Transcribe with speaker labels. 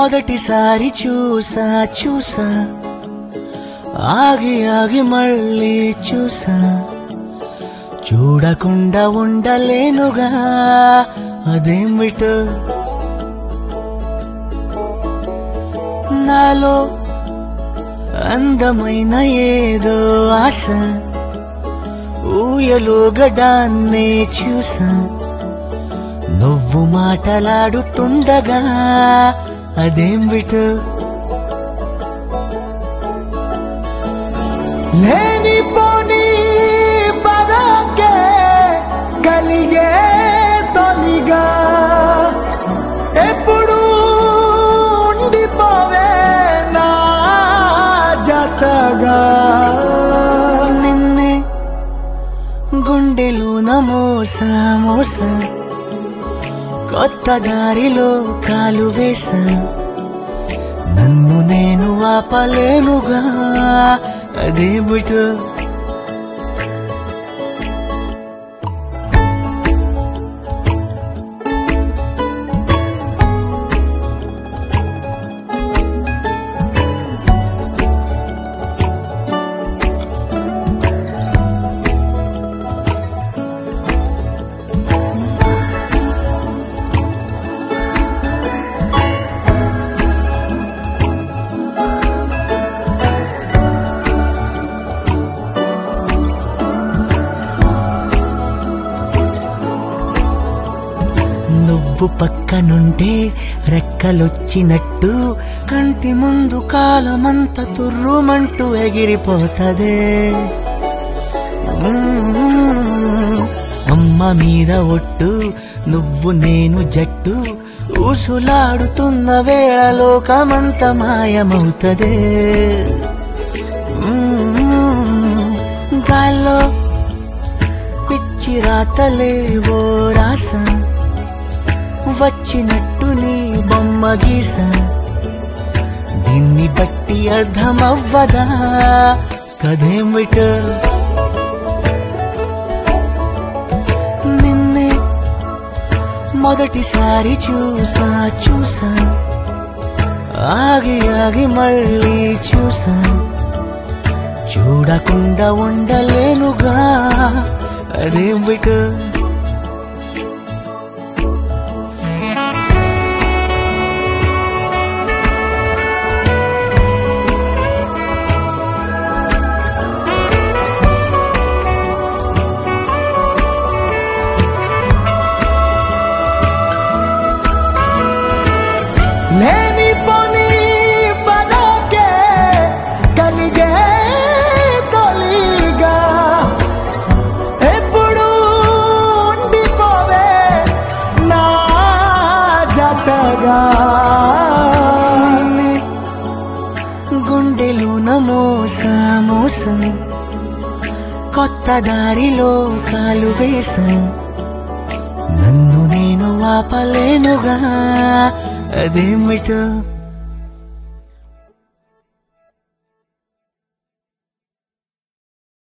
Speaker 1: మొదటిసారి చూసా చూసా ఆగి ఆగి మళ్ళీ చూసా చూడకుండా ఉండలేనుగా అదేం విటు నాలో అందమైన ఏదో ఆశ ఊయలో గడాన్నే చూసా నువ్వు మాటలాడుతుండగా అదేం విటు లేని పోనీ పరాకే కలిగే తొలిగా ఎప్పుడు ఉండిపోవే నా జతగా నిన్నే గుండెలు నమోసా మోసా కొత్త దారిలో కాలు వేసా నన్ను నేను ఆపలేనుగా అదేమిటో నువ్వు పక్కనుంటే రెక్కలొచ్చినట్టు కంటి ముందు కాలమంత తుర్రుమంటూ ఎగిరిపోతదే మ్మ్. అమ్మ మీద ఒట్టు నువ్వు నేను జట్టు ఊసులాడుతున్న వేళ లోకమంత మాయమవుతదే మ్మ్. గాల్లో పిచ్చి రాతలేవో రాస వచ్చినట్టు నీ బొమ్మ గీస దీన్ని బట్టి అర్థమవ్వదా కదేమిట నిన్నే మొదటిసారి చూసా చూసా ఆగి ఆగి మళ్ళీ చూసా చూడకుండా ఉండలేనుగా అదేమిటో లేని పోనీ పదాకే కలిగే తొలిగా ఎప్పుడు ఉండిపోవే నా జతగా గుండెలు నమోసా మోసం కొత్త దారిలో కాలు వేసా నన్ను నేను ఆపలేనుగా అదేమిటో